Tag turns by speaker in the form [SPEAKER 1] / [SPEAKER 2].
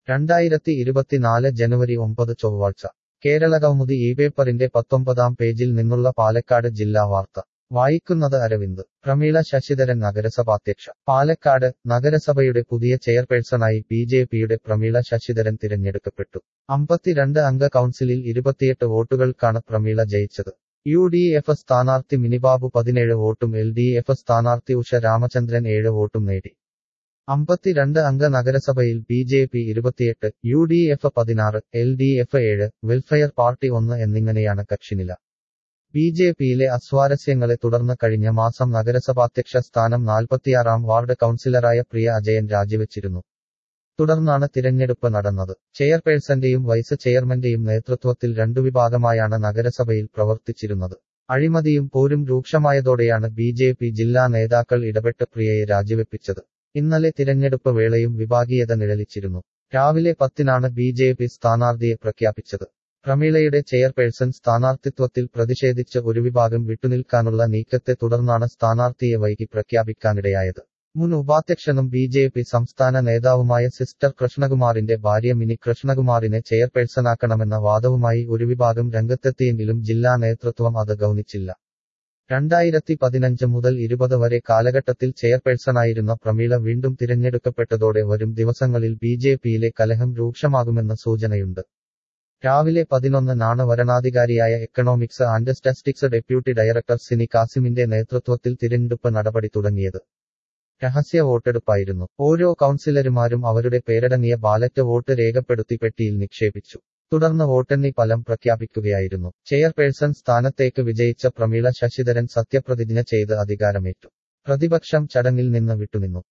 [SPEAKER 1] രണ്ടായിരത്തി ഇരുപത്തിനാല് ജനുവരി ഒമ്പത് ചൊവ്വാഴ്ച കേരളകൗമുദി ഈ പേപ്പറിന്റെ പത്തൊമ്പതാം പേജിൽ നിന്നുള്ള പാലക്കാട് ജില്ലാ വാർത്ത വായിക്കുന്നത് അരവിന്ദ് പ്രമീള ശശിധരൻ നഗരസഭാധ്യക്ഷ പാലക്കാട് നഗരസഭയുടെ പുതിയ ചെയർപേഴ്സണായി ബി ജെ പിയുടെ പ്രമീള ശശിധരൻ തിരഞ്ഞെടുക്കപ്പെട്ടു അമ്പത്തിരണ്ട് അംഗ കൗൺസിലിൽ ഇരുപത്തിയെട്ട് വോട്ടുകൾക്കാണ് പ്രമീള ജയിച്ചത് യു ഡി എഫ് സ്ഥാനാർത്ഥി മിനിബാബു പതിനേഴ് വോട്ടും എൽ ഡി എഫ് സ്ഥാനാർത്ഥി ഉഷ രാമചന്ദ്രൻ ഏഴ് വോട്ടും നേടി അമ്പത്തിരണ്ട് അംഗ നഗരസഭയിൽ ബി ജെ പി ഇരുപത്തിയെട്ട് യു ഡി എഫ് പതിനാറ് എൽ ഡി എഫ് ഏഴ് വെൽഫെയർ പാർട്ടി ഒന്ന് എന്നിങ്ങനെയാണ് കക്ഷിനില ബി ജെ പിയിലെ അസ്വാരസ്യങ്ങളെ തുടർന്ന് കഴിഞ്ഞ മാസം നഗരസഭാധ്യക്ഷ സ്ഥാനം നാൽപ്പത്തിയാറാം വാർഡ് കൗൺസിലറായ പ്രിയ അജയൻ രാജിവെച്ചിരുന്നു തുടർന്നാണ് തിരഞ്ഞെടുപ്പ് നടന്നത് ചെയർപേഴ്സന്റെയും വൈസ് ചെയർമാന്റെയും നേതൃത്വത്തിൽ രണ്ടു വിഭാഗമായാണ് നഗരസഭയിൽ പ്രവർത്തിച്ചിരുന്നത് അഴിമതിയും പോരും രൂക്ഷമായതോടെയാണ് ബി ജെ പി ജില്ലാ നേതാക്കൾ ഇടപെട്ട് പ്രിയയെ രാജിവെപ്പിച്ചത് ഇന്നലെ തിരഞ്ഞെടുപ്പ് വേളയും വിഭാഗീയത നിഴലിച്ചിരുന്നു രാവിലെ പത്തിനാണ് ബി ജെ പി സ്ഥാനാർത്ഥിയെ പ്രഖ്യാപിച്ചത് പ്രമീളയുടെ ചെയർപേഴ്സൺ സ്ഥാനാർത്ഥിത്വത്തിൽ പ്രതിഷേധിച്ച് ഒരു വിഭാഗം വിട്ടുനിൽക്കാനുള്ള നീക്കത്തെ തുടർന്നാണ് സ്ഥാനാർത്ഥിയെ വൈകി പ്രഖ്യാപിക്കാനിടയായത് മുൻ ഉപാധ്യക്ഷനും ബി ജെ പി സംസ്ഥാന നേതാവുമായ സിസ്റ്റർ കൃഷ്ണകുമാറിന്റെ ഭാര്യ മിനി കൃഷ്ണകുമാറിനെ ചെയർപേഴ്സണാക്കണമെന്ന വാദവുമായി ഒരു വിഭാഗം രംഗത്തെത്തിയെങ്കിലും ജില്ലാ നേതൃത്വം അത് ഗൗനിച്ചില്ല രണ്ടായിരത്തി പതിനഞ്ച് മുതൽ ഇരുപത് വരെ കാലഘട്ടത്തിൽ ചെയർപേഴ്സണായിരുന്ന പ്രമീള വീണ്ടും തിരഞ്ഞെടുക്കപ്പെട്ടതോടെ വരും ദിവസങ്ങളിൽ ബി ജെ പിയിലെ കലഹം രൂക്ഷമാകുമെന്ന സൂചനയുണ്ട് രാവിലെ പതിനൊന്നിനാണ് വരണാധികാരിയായ economics and statistics deputy director Sini കാസിമിന്റെ നേതൃത്വത്തിൽ തിരഞ്ഞെടുപ്പ് നടപടി തുടങ്ങിയത് രഹസ്യ വോട്ടെടുപ്പായിരുന്നു ഓരോ കൗൺസിലർമാരും അവരുടെ പേരടങ്ങിയ ബാലറ്റ് വോട്ട് രേഖപ്പെടുത്തി പെട്ടിയിൽ നിക്ഷേപിച്ചു തുടർന്ന് വോട്ടെണ്ണി ഫലം പ്രഖ്യാപിക്കുകയായിരുന്നു ചെയർപേഴ്സൺ സ്ഥാനത്തേക്ക് വിജയിച്ച പ്രമീള ശശിധരൻ സത്യപ്രതിജ്ഞ ചെയ്ത് അധികാരമേറ്റു പ്രതിപക്ഷം ചടങ്ങിൽ നിന്ന് വിട്ടുനിന്നു